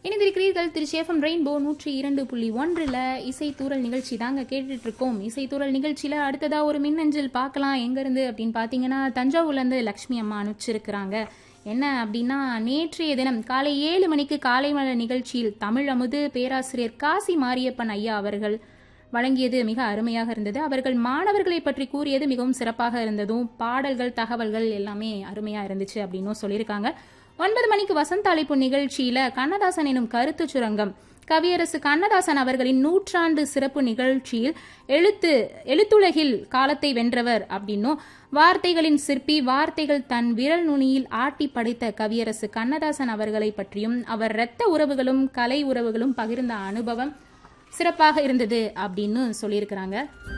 இணைந்திருக்கிறீர்கள் திரு சேஃபம் ரெயின்போ நூற்றி இரண்டு புள்ளி ஒன்றில் இசைத்தூரல் நிகழ்ச்சி தாங்க கேட்டுட்டு இருக்கோம் இசைத்தூரல் நிகழ்ச்சியில் அடுத்ததா ஒரு மின்னஞ்சல் பார்க்கலாம் எங்கேருந்து அப்படின்னு பார்த்தீங்கன்னா தஞ்சாவூர்லேருந்து லக்ஷ்மி அம்மா அனுப்பிச்சிருக்கிறாங்க என்ன அப்படின்னா நேற்றைய தினம் காலை ஏழு மணிக்கு காலை மலர் நிகழ்ச்சியில் தமிழ் அமுது பேராசிரியர் காசி மாரியப்பன் ஐயா அவர்கள் வழங்கியது மிக அருமையாக இருந்தது அவர்கள் மாணவர்களை பற்றி கூறியது மிகவும் சிறப்பாக இருந்ததும் பாடல்கள் தகவல்கள் எல்லாமே அருமையா இருந்துச்சு அப்படின்னும் சொல்லியிருக்காங்க ஒன்பது மணிக்கு வசந்த அழைப்பு நிகழ்ச்சியில கண்ணதாசன் எனும் கருத்து சுரங்கம் கவியரசு கண்ணதாசன் அவர்களின் நூற்றாண்டு சிறப்பு நிகழ்ச்சியில் எழுத்து எழுத்துலகில் காலத்தை வென்றவர் அப்படின்னும் வார்த்தைகளின் சிற்பி வார்த்தைகள் தன் விரல் நுனியில் ஆட்டி படைத்த கவியரசு கண்ணதாசன் அவர்களை பற்றியும் அவர் இரத்த உறவுகளும் கலை உறவுகளும் பகிர்ந்த அனுபவம் சிறப்பாக இருந்தது அப்படின்னு சொல்லியிருக்கிறாங்க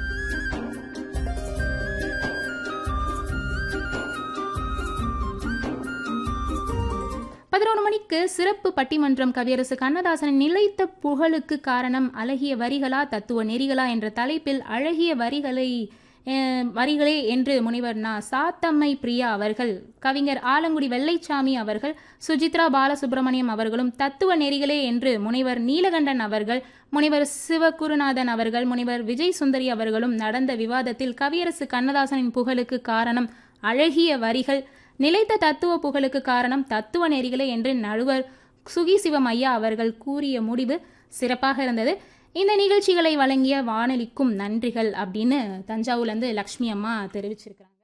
பதினோரு மணிக்கு சிறப்பு பட்டிமன்றம் கவியரசு கண்ணதாசனின் நிலைத்த புகழுக்கு காரணம் அழகிய வரிகளா தத்துவ நெறிகளா என்ற தலைப்பில் அழகிய வரிகளை அஹ், வரிகளே என்று முனைவர் நா சாத்தம்மை பிரியா அவர்கள் கவிஞர் ஆலங்குடி வெள்ளைச்சாமி அவர்கள் சுஜித்ரா பாலசுப்ரமணியம் அவர்களும் தத்துவ நெறிகளே என்று முனைவர் நீலகண்டன் அவர்கள் முனைவர் சிவகுருநாதன் அவர்கள் முனைவர் விஜய் சுந்தரி அவர்களும் நடந்த விவாதத்தில் கவியரசு கண்ணதாசனின் புகழுக்கு காரணம் அழகிய வரிகள் நிலைத்த தத்துவ புகழுக்கு காரணம் தத்துவ நெறிகளே என்று நடுவர் சுகி சிவம் ஐயா அவர்கள் கூறிய முடிவு சிறப்பாக இருந்தது இந்த நிகழ்ச்சிகளை வழங்கிய வானொலிக்கும் நன்றிகள் அப்படின்னு தஞ்சாவூர்லேருந்து லக்ஷ்மி அம்மா தெரிவிச்சிருக்கிறாங்க